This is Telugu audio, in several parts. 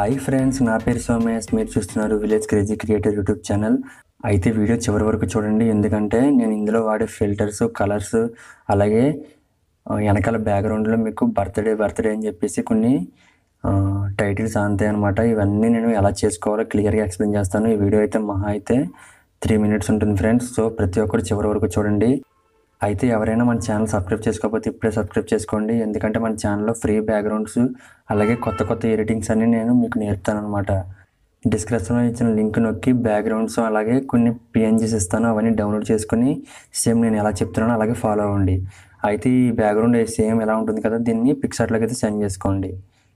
హాయ్ ఫ్రెండ్స్ నా పేరు సోమేష్ మీరు చూస్తున్నారు village crazy creator YouTube channel అయితే వీడియో చివరి వరకు చూడండి ఎందుకంటే నేను ఇందులో వాడే ఫిల్టర్స్ కలర్స్ అలాగే ఆ, వెనకాల బ్యాక్గ్రౌండ్లో మీకు బర్త్డే బర్త్డే అని చెప్పేసి కొన్ని టైటిల్స్ అంతాయి అనమాట ఇవన్నీ నేను ఎలా చేసుకోవాలో క్లియర్గా ఎక్స్ప్లెయిన్ చేస్తాను ఈ వీడియో అయితే మహా అయితే త్రీ మినిట్స్ ఉంటుంది ఫ్రెండ్స్ సో ప్రతి ఒక్కరు చివరి వరకు చూడండి అయితే ఎవరైనా మన ఛానల్ సబ్స్క్రైబ్ చేసుకోకపోతే ఇప్పుడే సబ్స్క్రైబ్ చేసుకోండి ఎందుకంటే మన ఛానల్లో ఫ్రీ బ్యాక్గ్రౌండ్స్ అలాగే కొత్త కొత్త ఎడిటింగ్స్ అన్ని నేను మీకు నేర్పుతాను అనమాట డిస్క్రిప్షన్లో ఇచ్చిన లింక్ నొక్కి బ్యాక్గ్రౌండ్స్ అలాగే కొన్ని పిఎన్జీస్ ఇస్తాను అవన్నీ డౌన్లోడ్ చేసుకొని సేమ్ నేను ఎలా చెప్తున్నానో అలాగే ఫాలో అవ్వండి అయితే ఈ బ్యాక్గ్రౌండ్ సేమ్ ఎలా ఉంటుంది కదా దీన్ని పిక్సార్ట్లోకి అయితే సెండ్ చేసుకోండి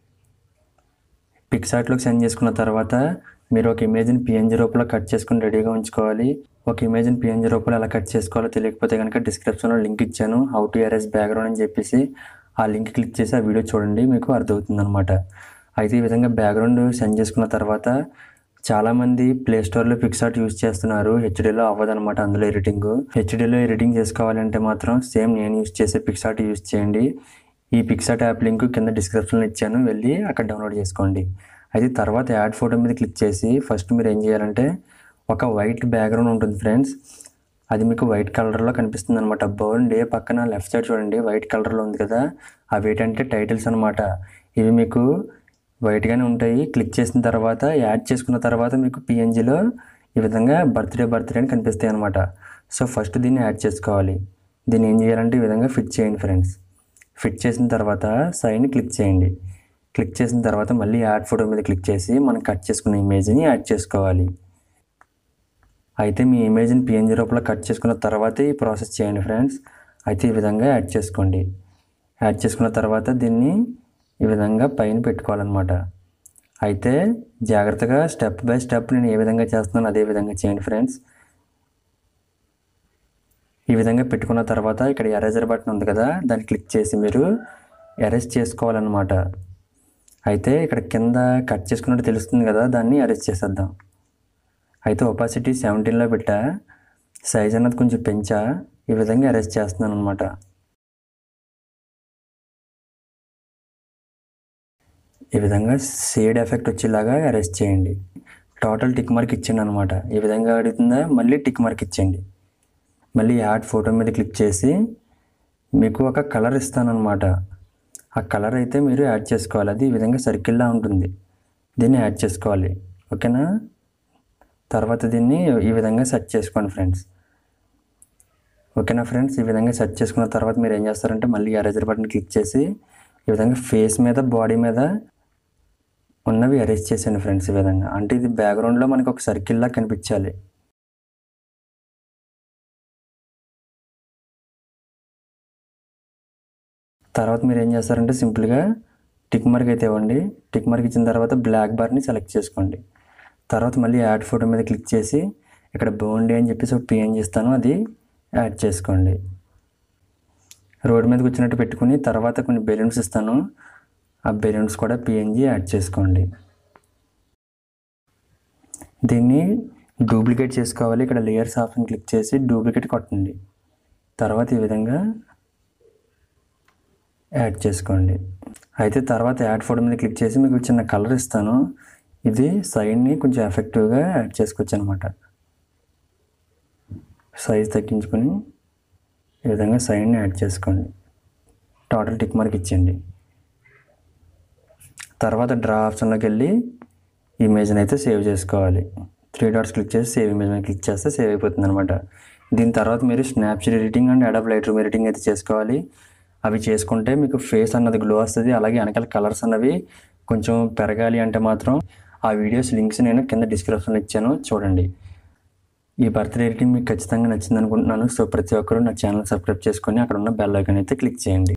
పిక్సార్ట్లోకి సెండ్ చేసుకున్న తర్వాత మీరు ఒక ఇమేజ్ని పిఎన్జీ రూపంలో కట్ చేసుకుని రెడీగా ఉంచుకోవాలి ఒక ఇమేజ్ని పిఎన్జీ రూపంలో ఎలా కట్ చేసుకోవాలో తెలియకపోతే కనుక డిస్క్రిప్షన్లో లింక్ ఇచ్చాను హౌ టు ఎరేస్ బ్యాక్గ్రౌండ్ అని చెప్పేసి ఆ లింక్ క్లిక్ చేసి ఆ వీడియో చూడండి మీకు అర్థమవుతుంది అనమాట అయితే ఈ విధంగా బ్యాక్గ్రౌండ్ సెండ్ చేసుకున్న తర్వాత చాలామంది ప్లే స్టోర్లో పిక్సార్ట్ యూజ్ చేస్తున్నారు హెచ్డీలో అవ్వదన్నమాట అందులో ఎడిటింగ్ హెచ్డీలో ఎడిటింగ్ చేసుకోవాలంటే మాత్రం సేమ్ నేను యూజ్ చేసే పిక్సార్ట్ యూజ్ చేయండి ఈ పిక్సార్ట్ యాప్ లింక్ కింద డిస్క్రిప్షన్లో ఇచ్చాను వెళ్ళి అక్కడ డౌన్లోడ్ చేసుకోండి అయితే తర్వాత యాడ్ ఫోటో మీద క్లిక్ చేసి ఫస్ట్ మీరు ఏం చేయాలంటే ఒక వైట్ బ్యాక్గ్రౌండ్ ఉంటుంది ఫ్రెండ్స్ అది మీకు వైట్ కలర్లో కనిపిస్తుంది అనమాట బౌల్ డే పక్కన లెఫ్ట్ సైడ్ చూడండి వైట్ కలర్లో ఉంది కదా అవి ఏంటంటే టైటిల్స్ అనమాట ఇవి మీకు వైట్గానే ఉంటాయి క్లిక్ చేసిన తర్వాత యాడ్ చేసుకున్న తర్వాత మీకు పిఎన్జిలో ఈ విధంగా బర్త్డే బర్త్డే అని కనిపిస్తాయి అనమాట సో ఫస్ట్ దీన్ని యాడ్ చేసుకోవాలి దీన్ని ఏం చేయాలంటే ఈ విధంగా ఫిట్ చేయండి ఫ్రెండ్స్ ఫిట్ చేసిన తర్వాత సైడ్ని క్లిక్ చేయండి క్లిక్ చేసిన తర్వాత మళ్ళీ యాడ్ ఫోటో మీద క్లిక్ చేసి మనం కట్ చేసుకున్న ఇమేజ్ని యాడ్ చేసుకోవాలి అయితే మీ ఇమేజ్ని పిఎన్జీ రూపంలో కట్ చేసుకున్న తర్వాతే ఈ ప్రాసెస్ చేయండి ఫ్రెండ్స్ అయితే ఈ విధంగా యాడ్ చేసుకోండి యాడ్ చేసుకున్న తర్వాత దీన్ని ఈ విధంగా పైన పెట్టుకోవాలన్నమాట అయితే జాగ్రత్తగా స్టెప్ బై స్టెప్ నేను ఏ విధంగా చేస్తున్నానో అదే విధంగా చేయండి ఫ్రెండ్స్ ఈ విధంగా పెట్టుకున్న తర్వాత ఇక్కడ ఎరేజర్ బటన్ ఉంది కదా దాన్ని క్లిక్ చేసి మీరు ఎరేజ్ చేసుకోవాలన్నమాట అయితే ఇక్కడ కింద కట్ చేసుకున్నట్టు తెలుస్తుంది కదా దాన్ని అరెస్ట్ చేసేద్దాం అయితే ఒపాసిటీ సెవెంటీన్లో పెట్టా సైజ్ అన్నది కొంచెం పెంచా ఈ విధంగా అరెస్ట్ చేస్తున్నాను అనమాట ఈ విధంగా షేడ్ ఎఫెక్ట్ వచ్చేలాగా అరెస్ట్ చేయండి టోటల్ టిక్ మార్క్ ఇచ్చేయండి అనమాట ఈ విధంగా అడుగుతుందా మళ్ళీ టిక్ మార్క్ ఇచ్చేయండి మళ్ళీ యాడ్ ఫోటో మీద క్లిక్ చేసి మీకు ఒక కలర్ ఇస్తానన్నమాట ఆ కలర్ అయితే మీరు యాడ్ చేసుకోవాలి అది ఈ విధంగా సర్కిల్లా ఉంటుంది దీన్ని యాడ్ చేసుకోవాలి ఓకేనా తర్వాత దీన్ని ఈ విధంగా సెట్ చేసుకోండి ఫ్రెండ్స్ ఓకేనా ఫ్రెండ్స్ ఈ విధంగా సెట్ చేసుకున్న తర్వాత మీరు ఏం చేస్తారంటే మళ్ళీ ఎరేజర్ బటన్ క్లిక్ చేసి ఈ విధంగా ఫేస్ మీద బాడీ మీద ఉన్నవి అరేంజ్ చేసాను ఫ్రెండ్స్ ఈ విధంగా అంటే ఇది బ్యాక్గ్రౌండ్లో మనకు ఒక సర్కిల్లా కనిపించాలి తర్వాత మీరు ఏం చేస్తారంటే సింపుల్గా టిక్ మార్క్ అయితే ఇవ్వండి టిక్ మార్క్ ఇచ్చిన తర్వాత బ్లాక్ బార్ని సెలెక్ట్ చేసుకోండి తర్వాత మళ్ళీ యాడ్ ఫోటో మీద క్లిక్ చేసి ఇక్కడ బౌండీ అని చెప్పేసి ఒక పిఎన్ చేస్తాను అది యాడ్ చేసుకోండి రోడ్ మీదకి వచ్చినట్టు పెట్టుకుని తర్వాత కొన్ని బెలూన్స్ ఇస్తాను ఆ బెలూన్స్ కూడా పిఎన్జీ యాడ్ చేసుకోండి దీన్ని డూప్లికేట్ చేసుకోవాలి ఇక్కడ లేయర్స్ ఆప్షన్ క్లిక్ చేసి డూప్లికేట్ కొట్టండి తర్వాత ఈ విధంగా యాడ్ చేసుకోండి అయితే తర్వాత యాడ్ ఫోటో మీద క్లిక్ చేసి మీకు చిన్న కలర్ ఇస్తాను ఇది సైడ్ని కొంచెం ఎఫెక్టివ్గా యాడ్ చేసుకోవచ్చు అనమాట సైజ్ తగ్గించుకొని ఈ విధంగా సైడ్ని యాడ్ చేసుకోండి టోటల్ టిక్ మార్క్ ఇచ్చేయండి తర్వాత డ్రా ఆప్షన్లోకి వెళ్ళి ఇమేజ్ని అయితే సేవ్ చేసుకోవాలి త్రీ డాట్స్ క్లిక్ చేసి సేవ్ ఇమేజ్ మీద క్లిక్ చేస్తే సేవ్ అయిపోతుంది అనమాట దీని తర్వాత మీరు snapshot editing and Adobe Lightroom editing అయితే చేసుకోవాలి అవి చేసుకుంటే మీకు ఫేస్ అన్నది గ్లో వస్తుంది అలాగే వెనకాల కలర్స్ అన్నవి కొంచెం పెరగాలి అంటే మాత్రం ఆ వీడియోస్ లింక్స్ నేను కింద డిస్క్రిప్షన్లో ఇచ్చాను చూడండి ఈ బర్త్డే ఎడిటింగ్ మీకు ఖచ్చితంగా నచ్చింది అనుకుంటున్నాను సో ప్రతి ఒక్కరూ నా ఛానల్ సబ్స్క్రైబ్ చేసుకొని అక్కడ ఉన్న బెల్ ఐకాన్ అయితే క్లిక్ చేయండి